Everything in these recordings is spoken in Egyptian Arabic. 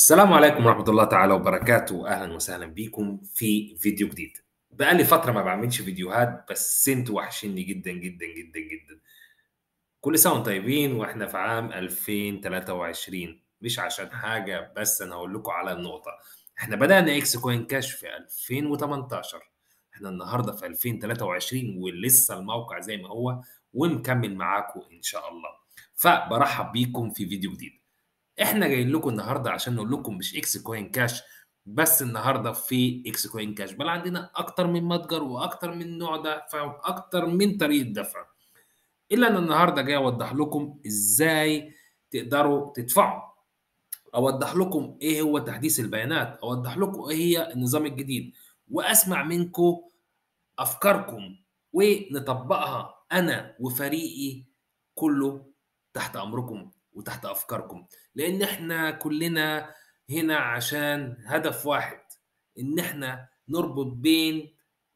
السلام عليكم ورحمة الله تعالى وبركاته أهلا وسهلا بيكم في فيديو جديد بقالي فترة ما بعملش فيديوهات بس انتوا وحشني جدا جدا جدا جدا كل سنة وانتم طيبين واحنا في عام 2023 مش عشان حاجة بس انا هقول لكم على النقطة احنا بدأنا اكس كوين كاش في 2018 احنا النهاردة في 2023 ولسه الموقع زي ما هو ومكمل معاكم ان شاء الله فبرحب بيكم في فيديو جديد احنا جايين لكم النهارده عشان نقول لكم مش اكس كوين كاش بس النهارده في اكس كوين كاش بل عندنا اكتر من متجر واكتر من نوع دفع واكتر من طريقه دفع الا انا النهارده جاي اوضح لكم ازاي تقدروا تدفعوا اوضح لكم ايه هو تحديث البيانات اوضح لكم ايه هي النظام الجديد واسمع منكم افكاركم ونطبقها انا وفريقي كله تحت امركم وتحت افكاركم لان احنا كلنا هنا عشان هدف واحد ان احنا نربط بين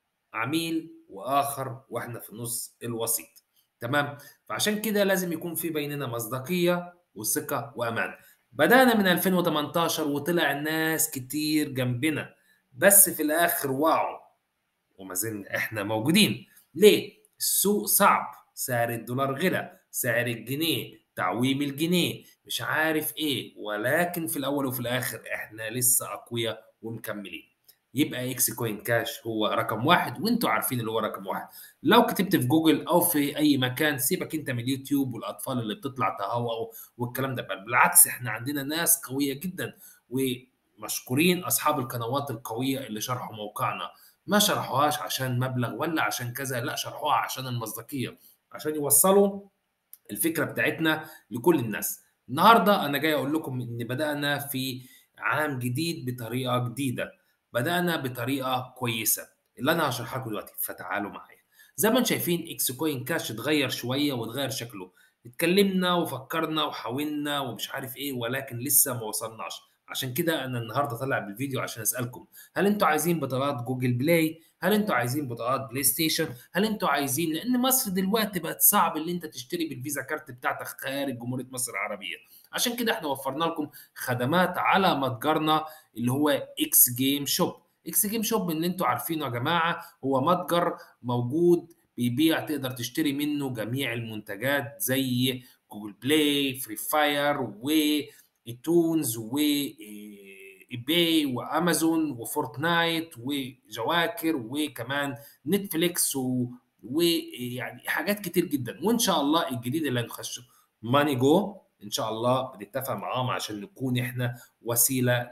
عميل واخر واحنا في النص الوسيط تمام فعشان كده لازم يكون في بيننا مصداقيه وثقه وامان بدانا من 2018 وطلع ناس كتير جنبنا بس في الاخر وقعوا وما زلنا احنا موجودين ليه السوق صعب سعر الدولار غلى سعر الجنيه تعويم الجنيه مش عارف ايه ولكن في الاول وفي الاخر احنا لسه اقوياء ومكملين يبقى اكس كوين كاش هو رقم واحد وانتوا عارفين اللي هو رقم واحد لو كتبت في جوجل او في اي مكان سيبك انت من اليوتيوب والاطفال اللي بتطلع تهوى والكلام ده بل بالعكس احنا عندنا ناس قويه جدا ومشكورين اصحاب القنوات القويه اللي شرحوا موقعنا ما شرحوهاش عشان مبلغ ولا عشان كذا لا شرحوها عشان المصداقيه عشان يوصلوا الفكره بتاعتنا لكل الناس النهارده انا جاي اقول لكم ان بدانا في عام جديد بطريقه جديده بدانا بطريقه كويسه اللي انا هشرحها لكم دلوقتي فتعالوا معايا زي ما انتم شايفين اكس كوين كاش اتغير شويه واتغير شكله اتكلمنا وفكرنا وحاولنا ومش عارف ايه ولكن لسه ما وصلناش عشان كده انا النهارده طالع بالفيديو عشان اسالكم هل انتوا عايزين بطاقات جوجل بلاي هل انتوا عايزين بطاقات بلاي ستيشن هل انتوا عايزين لان مصر دلوقتي بقت صعب ان انت تشتري بالفيزا كارت بتاعتك خارج جمهوريه مصر العربيه عشان كده احنا وفرنا لكم خدمات على متجرنا اللي هو اكس جيم شوب اكس جيم شوب اللي انتوا عارفينه يا جماعه هو متجر موجود بيبيع تقدر تشتري منه جميع المنتجات زي جوجل بلاي فري فاير و ايتونز و ايباي وامازون وفورتنايت وجواكر وكمان نتفليكس و... ويعني حاجات كتير جدا وان شاء الله الجديد اللي هنخشه ماني جو ان شاء الله بنتفق معاهم عشان نكون احنا وسيله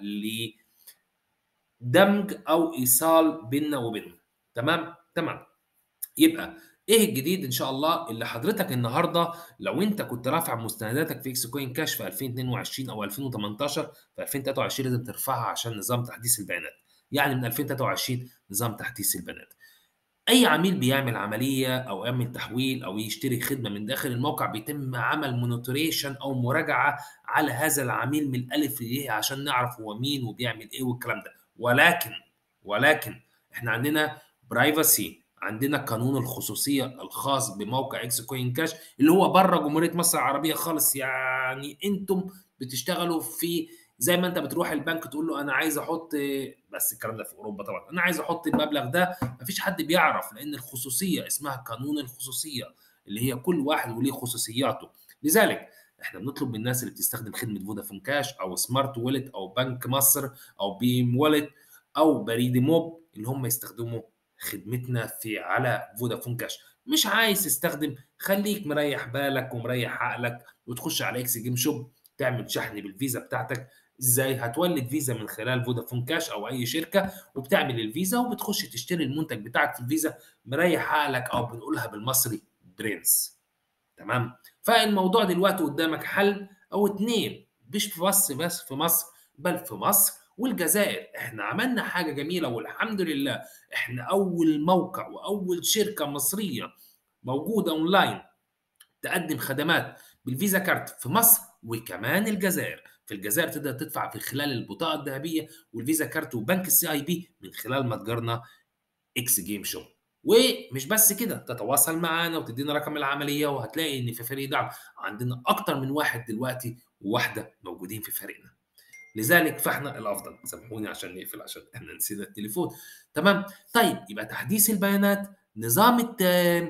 لدمج او ايصال بيننا وبينهم تمام تمام يبقى ايه الجديد ان شاء الله اللي حضرتك النهارده لو انت كنت رافع مستنداتك في اكس كوين كاش في 2022 او 2018 في 2023 لازم ترفعها عشان نظام تحديث البيانات يعني من 2023 نظام تحديث البيانات اي عميل بيعمل عمليه او يعمل تحويل او يشتري خدمه من داخل الموقع بيتم عمل مونيتوريشن او مراجعه على هذا العميل من الالف للياء عشان نعرف هو مين وبيعمل ايه والكلام ده ولكن ولكن احنا عندنا برايفسي عندنا قانون الخصوصيه الخاص بموقع اكس كوين كاش اللي هو بره جمهوريه مصر العربيه خالص يعني انتم بتشتغلوا في زي ما انت بتروح البنك تقول له انا عايز احط بس الكلام ده في اوروبا طبعا انا عايز احط المبلغ ده مفيش حد بيعرف لان الخصوصيه اسمها قانون الخصوصيه اللي هي كل واحد وليه خصوصياته لذلك احنا بنطلب من الناس اللي بتستخدم خدمه فودافون كاش او سمارت وولت او بنك مصر او بيم وولت او بريد موب اللي هم يستخدموا خدمتنا في على فودافون كاش مش عايز تستخدم خليك مريح بالك ومريح عقلك وتخش على اكس جيم شوب تعمل شحن بالفيزا بتاعتك ازاي هتولد فيزا من خلال فودافون كاش او اي شركه وبتعمل الفيزا وبتخش تشتري المنتج بتاعك في الفيزا مريح عقلك او بنقولها بالمصري برنس تمام فالموضوع دلوقتي قدامك حل او اتنين مش في مصر بس في مصر بل في مصر والجزائر احنا عملنا حاجه جميله والحمد لله احنا اول موقع واول شركه مصريه موجوده اونلاين تقدم خدمات بالفيزا كارت في مصر وكمان الجزائر في الجزائر تقدر تدفع في خلال البطاقه الذهبيه والفيزا كارت وبنك السي اي بي من خلال متجرنا اكس جيم شو ومش بس كده تتواصل معانا وتدينا رقم العمليه وهتلاقي ان في فريق دعم عندنا اكتر من واحد دلوقتي وواحده موجودين في فريقنا لذلك فاحنا الافضل سامحوني عشان نقفل عشان احنا نسينا التليفون تمام طيب يبقى تحديث البيانات نظام الت...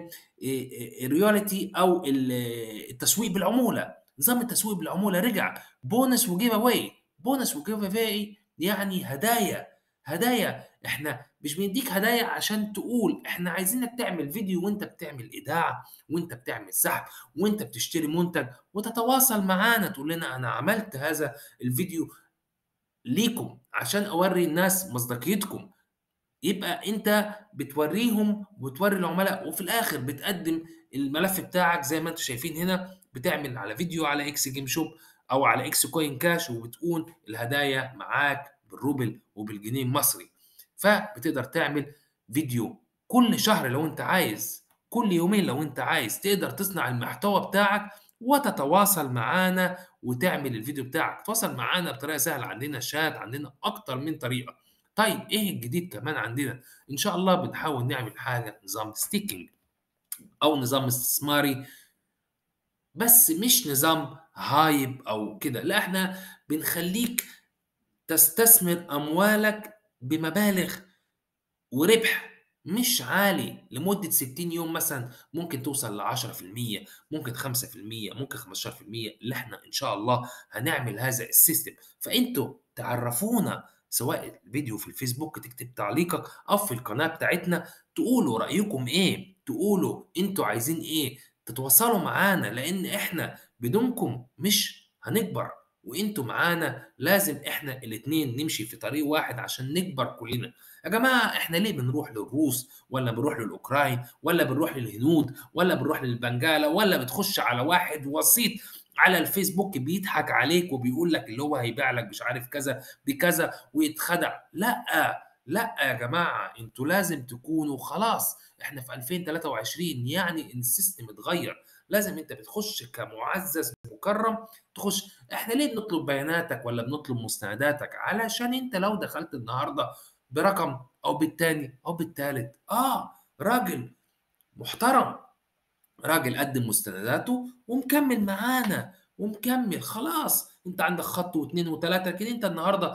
الرياليتي او ال- التسويق بالعموله نظام التسويق بالعموله رجع بونس وجيف اواي بونس وجيف اواي يعني هدايا هدايا احنا مش بنديك هدايا عشان تقول احنا عايزينك تعمل فيديو وانت بتعمل ايداع وانت بتعمل سحب وانت بتشتري منتج وتتواصل معانا تقول لنا انا عملت هذا الفيديو ليكم عشان اوري الناس مصداقيتكم يبقى انت بتوريهم وتوري العملاء وفي الاخر بتقدم الملف بتاعك زي ما انتم شايفين هنا بتعمل على فيديو على اكس جيم شوب او على اكس كوين كاش وبتقول الهدايا معاك بالروبل وبالجنيه المصري فبتقدر تعمل فيديو كل شهر لو انت عايز كل يومين لو انت عايز تقدر تصنع المحتوى بتاعك وتتواصل معانا وتعمل الفيديو بتاعك تواصل معانا بطريقه سهله عندنا شات عندنا اكتر من طريقه طيب ايه الجديد كمان عندنا ان شاء الله بنحاول نعمل حاجه نظام ستيكينج او نظام استثماري بس مش نظام هايب او كده لا احنا بنخليك تستثمر اموالك بمبالغ وربح مش عالي لمدة 60 يوم مثلا ممكن توصل ل 10% ممكن 5% ممكن 15% اللي احنا ان شاء الله هنعمل هذا السيستم فانتوا تعرفونا سواء الفيديو في الفيسبوك تكتب تعليقك او في القناة بتاعتنا تقولوا رأيكم ايه تقولوا انتوا عايزين ايه تتواصلوا معانا لان احنا بدونكم مش هنكبر وانتوا معانا لازم احنا الاتنين نمشي في طريق واحد عشان نكبر كلنا يا جماعة احنا ليه بنروح للروس ولا بنروح للأوكراين ولا بنروح للهنود ولا بنروح للبنجالة ولا بتخش على واحد وسيط على الفيسبوك بيضحك عليك وبيقول لك اللي هو هيبيع لك مش عارف كذا بكذا ويتخدع لا لا يا جماعة انتوا لازم تكونوا خلاص احنا في 2023 يعني ان السيستم اتغير لازم انت بتخش كمعزز مكرم تخش احنا ليه بنطلب بياناتك ولا بنطلب مستنداتك علشان انت لو دخلت النهارده برقم او بالتاني او بالتالت اه راجل محترم راجل قدم مستنداته ومكمل معانا ومكمل خلاص انت عندك خط واثنين وثلاثه لكن انت النهارده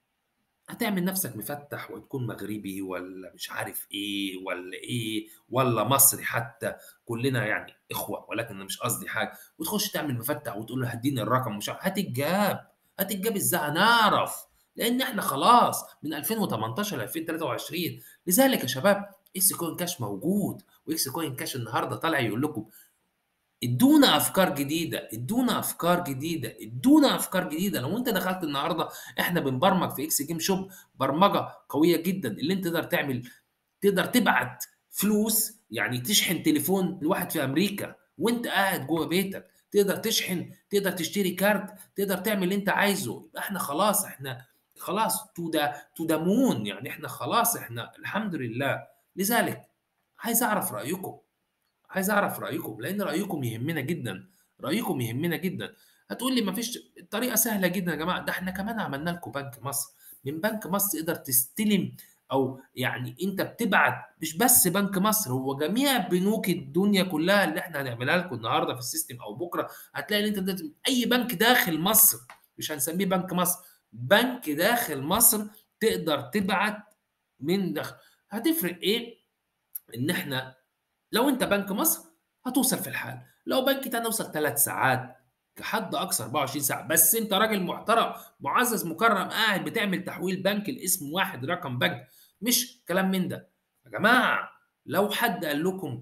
هتعمل نفسك مفتح وتكون مغربي ولا مش عارف ايه ولا ايه ولا مصري حتى كلنا يعني اخوه ولكن انا مش قصدي حاجه وتخش تعمل مفتح وتقول له هديني الرقم مش عارف هتتجاب هتتجاب ازاي هنعرف لان احنا خلاص من 2018 ل 2023 لذلك يا شباب اكس كوين كاش موجود واكس كوين كاش النهارده طالع يقول لكم ادونا افكار جديده ادونا افكار جديده ادونا افكار جديده لو انت دخلت النهارده احنا بنبرمج في اكس جيم شوب برمجه قويه جدا اللي انت تقدر تعمل تقدر تبعت فلوس يعني تشحن تليفون لواحد في امريكا وانت قاعد جوه بيتك تقدر تشحن تقدر تشتري كارت تقدر تعمل اللي انت عايزه يبقى احنا خلاص احنا خلاص تو ذا تو ذا مون يعني احنا خلاص احنا الحمد لله لذلك عايز اعرف رايكم عايز اعرف رايكم لان رايكم يهمنا جدا رايكم يهمنا جدا هتقول لي مفيش الطريقه سهله جدا يا جماعه ده احنا كمان عملنا لكم بنك مصر من بنك مصر تقدر تستلم او يعني انت بتبعت مش بس بنك مصر هو جميع بنوك الدنيا كلها اللي احنا هنعملها لكم النهارده في السيستم او بكره هتلاقي ان انت دلوقتي اي بنك داخل مصر مش هنسميه بنك مصر بنك داخل مصر تقدر تبعت من داخل هتفرق ايه ان احنا لو انت بنك مصر هتوصل في الحال لو بنك تاني اوصل ثلاث ساعات كحد اقصى 24 ساعه بس انت راجل محترم معزز مكرم قاعد بتعمل تحويل بنك الاسم واحد رقم بنك مش كلام من ده يا جماعه لو حد قال لكم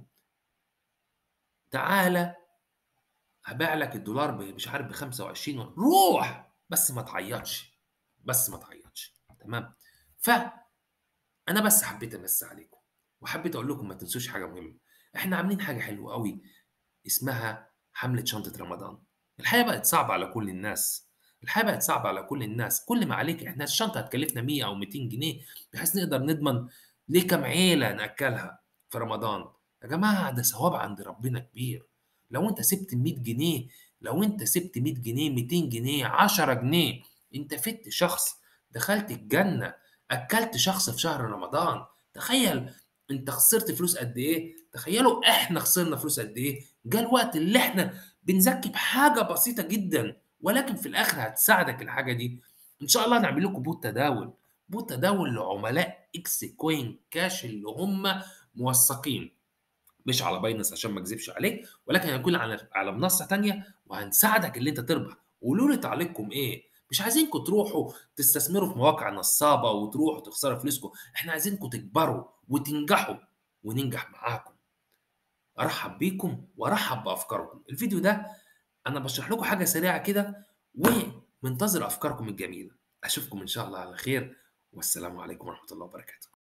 تعالى هبيع لك الدولار مش عارف ب 25 روح بس ما تعيطش بس ما تعيطش تمام ف انا بس حبيت امس عليكم وحبيت اقول لكم ما تنسوش حاجه مهمه احنا عاملين حاجه حلوه قوي اسمها حمله شنطه رمضان الحياه بقت صعبه على كل الناس الحياه بقت صعبه على كل الناس كل ما عليك احنا الشنطه هتكلفنا 100 او 200 جنيه بحيث نقدر نضمن ليه كام عيله ناكلها في رمضان يا جماعه ده ثواب عند ربنا كبير لو انت سبت 100 جنيه لو انت سبت 100 جنيه 200 جنيه 10 جنيه انت فدت شخص دخلت الجنه اكلت شخص في شهر رمضان تخيل انت خسرت فلوس قد ايه تخيلوا احنا خسرنا فلوس قد ايه جاء الوقت اللي احنا بنزكي بحاجه بسيطه جدا ولكن في الاخر هتساعدك الحاجه دي إن شاء الله هنعمل لكم بوت تداول، بوت تداول لعملاء X coin cash اللي هم موثّقين، مش على باينانس عشان ما اكذبش عليك، ولكن هيكون على على منصة تانية وهنساعدك اللي أنت تربح، قولوا لي تعليقكم إيه، مش عايزينكم تروحوا تستثمروا في مواقع نصّابة وتروحوا تخسروا فلوسكم، إحنا عايزينكم تكبروا وتنجحوا وننجح معاكم. أرحّب بيكم وأرحّب بأفكاركم، الفيديو ده أنا باشرح لكم حاجة سريعة كده ومنتظر أفكاركم الجميلة، أشوفكم إن شاء الله على خير والسلام عليكم ورحمة الله وبركاته.